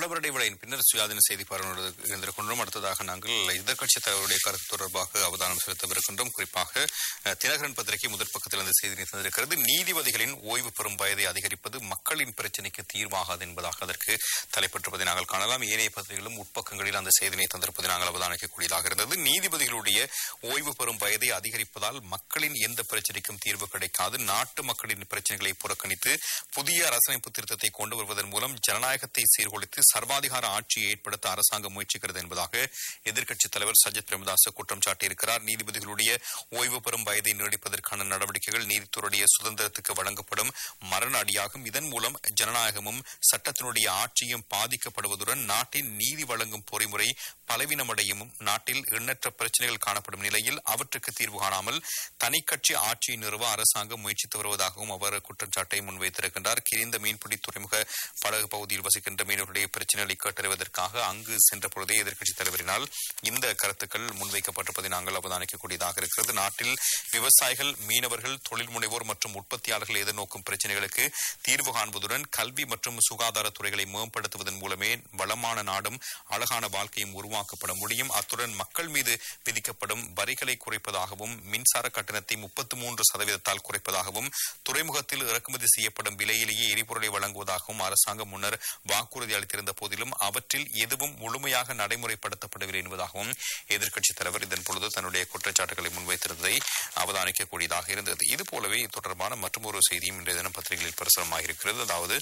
விளம்பர இடைவேளையின் பின்னர் சுயாதீன செய்தி பார்வையோடு இருந்திருக்கின்றோம் அடுத்ததாக நாங்கள் எதிர்க்கட்சி தலைவருடைய கருத்து தொடர்பாக அவதானம் செலுத்தவிருக்கின்றோம் குறிப்பாக அஹ், தினகரன் பத்திரிகை முதற் பக்கத்தில் அந்த செய்தியை தந்திருக்கிறது நீதிபதிகளின் ஓய்வு பெறும் வயதை அதிகரிப்பது மக்களின் பிரச்சினைக்கு தீர்வாகாது என்பதாக அதற்கு தலைப்பட்டிருப்பதை நாங்கள் காணலாம் ஏனைய பத்திரிகைகளும் உட்பக்கங்களில் அந்த செய்தியை தந்திருப்பதை நாங்கள் அவதானிக்கக்கூடியதாக இருந்தது நீதிபதிகளுடைய ஓய்வு பெறும் வயதை அதிகரிப்பதால் மக்களின் எந்த பிரச்சனைக்கும் தீர்வு கிடைக்காது நாட்டு மக்களின் பிரச்சனைகளை புறக்கணித்து புதிய அரசமைப்பு திருத்தத்தை கொண்டு வருவதன் மூலம் ஜனநாயகத்தை சீர்குலைத்து சர்வாதிகார ஆட்சியை ஏற்படுத்த அரசாங்கம் முயற்சிக்கிறது என்பதாக எதிர்க்கட்சித் தலைவர் சஜித் பிரேமதாஸ் குற்றம் சாட்டியிருக்கிறார் நீதிபதிகளுடைய ஓய்வு பெறும் வயதை நீடிப்பதற்கான நடவடிக்கைகள் நீதித்துறையுடைய சுதந்திரத்துக்கு வழங்கப்படும் மரண அடியாகும் இதன் மூலம் ஜனநாயகமும் சட்டத்தினுடைய ஆட்சியும் பாதிக்கப்படுவதுடன் நாட்டின் நீதி வழங்கும் பொறிமுறை பலவீனமடையும் நாட்டில் எண்ணற்ற பிரச்சனைகள் காணப்படும் நிலையில் அவற்றுக்கு தீர்வு காணாமல் தனிக்கட்சி ஆட்சியை நிறுவ அரசாங்கம் முயற்சித்து வருவதாகவும் அவர் குற்றச்சாட்டை முன்வைத்திருக்கின்றார் கிரிந்த மீன்பிடி துறைமுக படகு பகுதியில் வசிக்கின்ற மீனவர்களுடைய பிரச்சனைகளை கேட்டறிவதற்காக அங்கு சென்ற பொழுதே எதிர்க்கட்சித் தலைவரினால் இந்த கருத்துக்கள் முன்வைக்கப்பட்டிருப்பதை நாங்கள் அவதானிக்கக்கூடியதாக இருக்கிறது நாட்டில் விவசாயிகள் மீனவர்கள் தொழில் முனைவோர் மற்றும் உற்பத்தியாளர்கள் எதிர்நோக்கும் பிரச்சனைகளுக்கு தீர்வு காண்பதுடன் கல்வி மற்றும் சுகாதாரத்துறைகளை மேம்படுத்துவதன் மூலமே வளமான நாடும் அழகான வாழ்க்கையும் உருவாக்கப்பட முடியும் அத்துடன் மக்கள் மீது விதிக்கப்படும் வரிகளை குறைப்பதாகவும் மின்சார கட்டணத்தை முப்பத்தி மூன்று சதவீதத்தால் குறைப்பதாகவும் துறைமுகத்தில் இறக்குமதி செய்யப்படும் விலையிலேயே எரிபொருளை வழங்குவதாகவும் அரசாங்கம் முன்னர் வாக்குறுதி அளித்திருந்த போதிலும் அவற்றில் எதுவும் முழுமையாக நடைமுறைப்படுத்தப்படவில்லை என்பதாகவும் எதிர்க்கட்சித் தலைவர் இதன் பொழுது தன்னுடைய குற்றச்சாட்டுகளை முன்வைத்திருந்ததை அவதானிக்கக்கூடியதாக இருந்தது இது போலவே இது தொடர்பான மற்றொரு செய்தியும் இன்றைய தினம் பத்திரிகைகளில் பிரசுரமாக இருக்கிறது அதாவது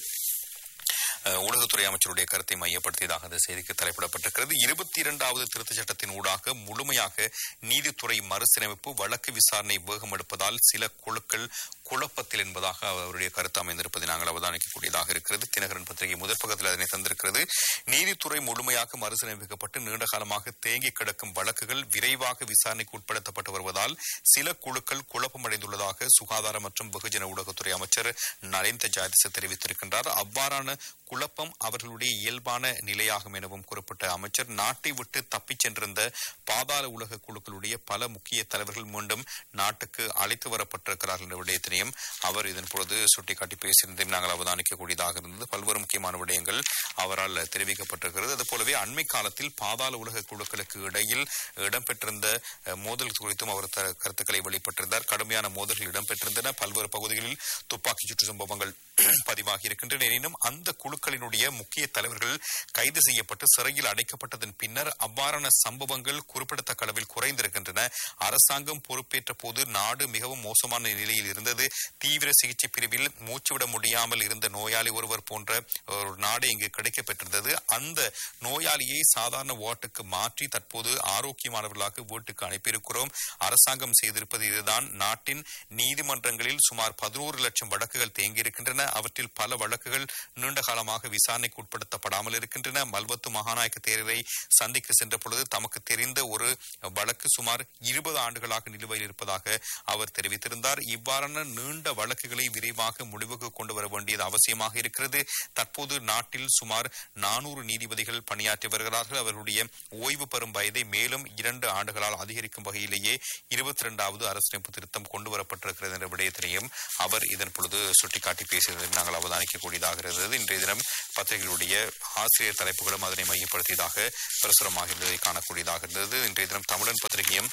அஹ், ஊடகத்துறை அமைச்சருடைய கருத்தை மையப்படுத்தியதாக அந்த செய்திக்கு தலைப்பிடப்பட்டிருக்கிறது இருபத்தி இரண்டாவது திருத்தச் சட்டத்தின் ஊடாக முழுமையாக நீதித்துறை மறுசீரமைப்பு வழக்கு விசாரணை வேகம் எடுப்பதால் சில குழுக்கள் குழப்பத்தில் என்பதாக அவருடைய கருத்து அமைந்திருப்பதை நாங்கள் அவதானிக்கக்கூடியதாக இருக்கிறது தினகரன் பத்திரிகை முதற் பக்கத்தில் அதனை தந்திருக்கிறது நீதித்துறை முழுமையாக மறுசீரமைக்கப்பட்டு நீண்ட காலமாக தேங்கி கிடக்கும் வழக்குகள் விரைவாக விசாரணைக்கு உட்படுத்தப்பட்டு வருவதால் சில குழுக்கள் குழப்பமடைந்துள்ளதாக சுகாதார மற்றும் வெகுஜன ஊடகத்துறை அமைச்சர் நரேந்திர ஜாதிச தெரிவித்திருக்கின்றார் அவ்வாறான குழப்பம் அவர்களுடைய இயல்பான நிலையாகும் எனவும் குறிப்பிட்ட அமைச்சர் நாட்டை விட்டு தப்பிச் சென்றிருந்த பாதாள உலக குழுக்களுடைய பல முக்கிய தலைவர்கள் மீண்டும் நாட்டுக்கு அழைத்து வரப்பட்டிருக்கிறார்கள் என்ற விடயத்தினையும் அவர் இதன் பொழுது சுட்டிக்காட்டி பேசியிருந்ததையும் நாங்கள் அவதானிக்கக்கூடியதாக இருந்தது பல்வேறு முக்கியமான விடயங்கள் அவரால் தெரிவிக்கப்பட்டிருக்கிறது அதுபோலவே அண்மை காலத்தில் பாதாள உலக குழுக்களுக்கு இடையில் இடம்பெற்றிருந்த அஹ், மோதல் குறித்தும் அவர் த- கருத்துக்களை வெளிப்பட்டிருந்தார் கடுமையான மோதல்கள் இடம்பெற்றிருந்தன பல்வேறு பகுதிகளில் துப்பாக்கி சுற்று சம்பவங்கள் பதிவாகி இருக்கின்றன எனினும் அந்த குழுக்களினுடைய முக்கிய தலைவர்கள் கைது செய்யப்பட்டு சிறையில் அடைக்கப்பட்டதன் பின்னர் அவ்வாறான சம்பவங்கள் குறிப்பிடத்தக்க அளவில் குறைந்திருக்கின்றன அரசாங்கம் பொறுப்பேற்ற போது நாடு மிகவும் மோசமான நிலையில் இருந்தது தீவிர சிகிச்சை பிரிவில் மூச்சுவிட முடியாமல் இருந்த நோயாளி ஒருவர் போன்ற ஒரு நாடு இங்கு கிடைக்கப்பெற்றிருந்தது அந்த நோயாளியை சாதாரண வார்டுக்கு மாற்றி தற்போது ஆரோக்கியமானவர்களாக வீட்டுக்கு அனுப்பியிருக்கிறோம் அரசாங்கம் செய்திருப்பது இதுதான் நாட்டின் நீதிமன்றங்களில் சுமார் பதினோரு லட்சம் வழக்குகள் தேங்கியிருக்கின்றன அவற்றில் பல வழக்குகள் நீண்ட காலமாக விசாரணைக்கு உட்படுத்தப்படாமல் இருக்கின்றன மல்வத்து மகாநாயக்க தேரரை சந்திக்க சென்ற பொழுது தமக்கு தெரிந்த ஒரு வழக்கு சுமார் இருபது ஆண்டுகளாக நிலுவையில் இருப்பதாக அவர் தெரிவித்திருந்தார் இவ்வாறான நீண்ட வழக்குகளை விரைவாக முடிவுக்கு கொண்டு வர வேண்டியது அவசியமாக இருக்கிறது தற்போது நாட்டில் சுமார் நானூறு நீதிபதிகள் பணியாற்றி வருகிறார்கள் அவர்களுடைய ஓய்வு பெறும் வயதை மேலும் இரண்டு ஆண்டுகளால் அதிகரிக்கும் வகையிலேயே இருபத்தி இரண்டாவது அரசியலமைப்பு திருத்தம் கொண்டு வரப்பட்டிருக்கிறது என்ற விடயத்தினையும் அவர் இதன் பொழுது சுட்டிக்காட்டி பேசியதை நாங்கள் அவதானிக்கக்கூடியதாக இருந்தது இன்றைய தினம் பத்திரிகைகளுடைய ஆசிரியர் தலைப்புகளும் அதனை மையப்படுத்தியதாக பிரசுரமாக இருந்ததை காணக்கூடியதாக இருந்தது இன்றைய தினம் தமிழன் பத்திரிகையும்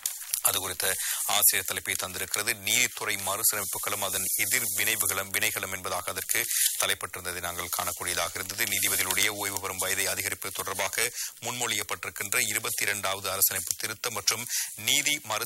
அது குறித்த ஆசிரியர் தலைப்பை தந்திருக்கிறது நீதித்துறை மறுசீரமைப்புகளும் அதன் எதிர் வினைவுகளும் வினைகளும் என்பதாக அதற்கு தலைப்பட்டிருந்ததை நாங்கள் காணக்கூடியதாக இருந்தது நீதிபதிகளுடைய ஓய்வு பெறும் வயதை அதிகரிப்பு தொடர்பாக முன்மொழியப்பட்டிருக்கின்ற இருபத்தி இரண்டாவது அரசமைப்பு திருத்தம் மற்றும் நீதி மறு